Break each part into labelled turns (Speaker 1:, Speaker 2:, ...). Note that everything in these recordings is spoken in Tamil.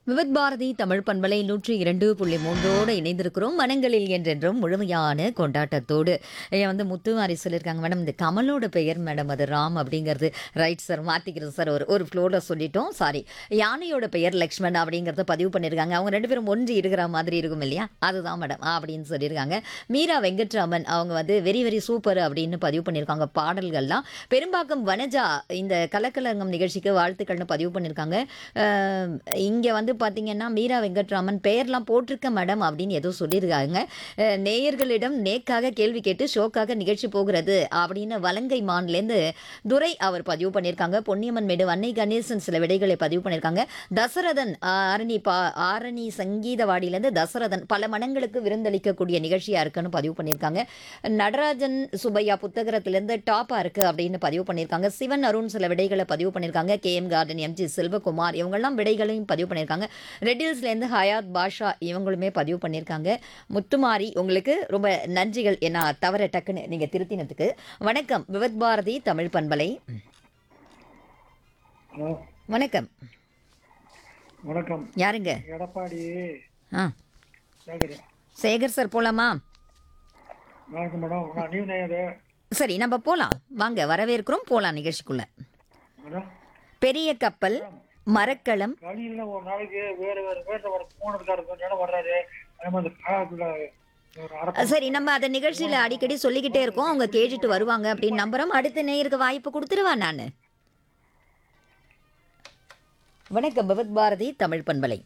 Speaker 1: விவித் பாரதி தமிழ் பண்பலை நூற்றி இரண்டு புள்ளி மூன்றோடு இணைந்திருக்கிறோம் மனங்களில் என்றென்றும் முழுமையான கொண்டாட்டத்தோடு ஐயா வந்து முத்துமாரி சொல்லியிருக்காங்க மேடம் இந்த கமலோட பெயர் மேடம் அது ராம் அப்படிங்கிறது ரைட் சார் மாற்றிக்கிறது சார் ஒரு ஒரு ஃப்ளோரில் சொல்லிட்டோம் சாரி யானையோட பெயர் லக்ஷ்மண் அப்படிங்கிறத பதிவு பண்ணியிருக்காங்க அவங்க ரெண்டு பேரும் ஒன்று இருக்கிற மாதிரி இருக்கும் இல்லையா அதுதான் மேடம் அப்படின்னு சொல்லியிருக்காங்க மீரா வெங்கட்ராமன் அவங்க வந்து வெரி வெரி சூப்பர் அப்படின்னு பதிவு பண்ணியிருக்காங்க பாடல்கள்லாம் பெரும்பாக்கம் வனஜா இந்த கலக்கலங்கம் நிகழ்ச்சிக்கு வாழ்த்துக்கள்னு பதிவு பண்ணியிருக்காங்க இங்கே வந்து பார்த்தீங்கன்னா மீரா வெங்கட்ராமன் பெயர்லாம் போட்டிருக்க மேடம் அப்படின்னு ஏதோ சொல்லியிருக்காங்க அஹ், நேயர்களிடம் நேக்காக கேள்வி கேட்டு ஷோக்காக நிகழ்ச்சி போகிறது அப்படின்னு வலங்கை மான்லேருந்து துரை அவர் பதிவு பண்ணியிருக்காங்க பொன்னியம்மன் மேடு அன்னை கணேசன் சில விடைகளை பதிவு பண்ணியிருக்காங்க தசரதன் ஆஹ், ஆரணி பா ஆரணி சங்கீதவாடியிலேருந்து தசரதன் பல மனங்களுக்கு விருந்தளிக்கக்கூடிய நிகழ்ச்சியாக இருக்குன்னு பதிவு பண்ணியிருக்காங்க நடராஜன் சுப்பையா புத்தகத்திலேருந்து டாப்பாக இருக்குது அப்படின்னு பதிவு பண்ணியிருக்காங்க சிவன் அருண் சில விடைகளை பதிவு பண்ணியிருக்காங்க K M garden MG Selvakumar இவங்கெல்லாம் விடைகளையும் பதிவு பண்ணியிருக்காங்க ரெட்டில்ஸ்லேருந்து ஹயாத் பாஷா இவங்களுமே பதிவு பண்ணியிருக்காங்க முத்துமாரி உங்களுக்கு ரொம்ப நன்றிகள் என்ன தவற டக்குன்னு நீங்கள் திருத்தினதுக்கு வணக்கம் விவத் பாரதி தமிழ் பண்பலை
Speaker 2: ஹலோ
Speaker 1: வணக்கம்
Speaker 2: வணக்கம்
Speaker 1: யாருங்க
Speaker 2: எடப்பாடி
Speaker 1: ஆ
Speaker 2: சேகர்
Speaker 1: சேகர் சார் போலாமா
Speaker 2: வணக்கம் மேடம் நான் நியூ நேயர்
Speaker 1: சரி நம்ம போகலாம் வாங்க வரவேற்கிறோம் போகலாம் நிகழ்ச்சிக்குள்ள
Speaker 2: மேடம்
Speaker 1: பெரிய கப்பல் மரக்கலம்
Speaker 2: கலியில் ஒரு நாளைக்கு வேறு வேறு வேறு ஒரு போனதுக்காரர் இடம் வர்றாரு அதே மாதிரி காலத்தில் ஒரு அரை
Speaker 1: சரி நம்ம அதை நிகழ்ச்சியில் அடிக்கடி சொல்லிக்கிட்டே இருக்கோம் அவங்க கேட்டுட்டு வருவாங்க அப்படின்னு நம்புறோம் அடுத்த நேயருக்கு வாய்ப்பு கொடுத்துருவா நான் வணக்கம் பகவத் பாரதி தமிழ் பண்பலை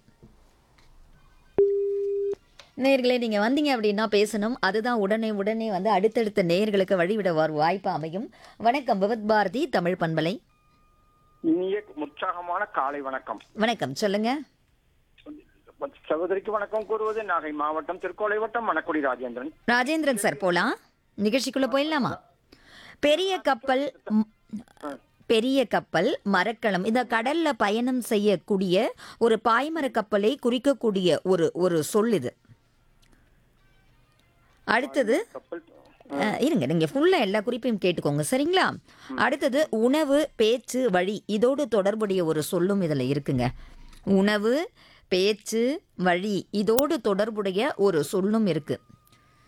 Speaker 1: நேயர்களே நீங்கள் வந்தீங்க அப்படின்னா பேசணும் அதுதான் உடனே உடனே வந்து அடுத்தடுத்த நேயர்களுக்கு வழிவிட வர வாய்ப்பு அமையும் வணக்கம் பகவத் பாரதி தமிழ் பண்பலை
Speaker 3: இனிய உற்சாகமான காலை வணக்கம்
Speaker 1: வணக்கம் சொல்லுங்க
Speaker 3: சகோதரிக்கு வணக்கம் கூறுவது நாகை மாவட்டம் திருக்கோளை வட்டம் மணக்குடி ராஜேந்திரன்
Speaker 1: ராஜேந்திரன் சார் போலாம் நிகழ்ச்சிக்குள்ள போயிடலாமா பெரிய கப்பல் ம், பெரிய கப்பல் மரக்கலம் இந்த கடல்ல பயணம் செய்யக்கூடிய ஒரு பாய்மர கப்பலை குறிக்கக்கூடிய ஒரு ஒரு சொல் இது அடுத்தது
Speaker 3: கப்பல்
Speaker 1: அஹ், இருங்க நீங்க ஃபுல்லா எல்லா குறிப்பையும் கேட்டுக்கோங்க சரிங்களா அடுத்தது உணவு பேச்சு வழி இதோடு தொடர்புடைய ஒரு சொல்லும் இதுல இருக்குங்க உணவு பேச்சு வழி இதோடு தொடர்புடைய ஒரு சொல்லும் இருக்கு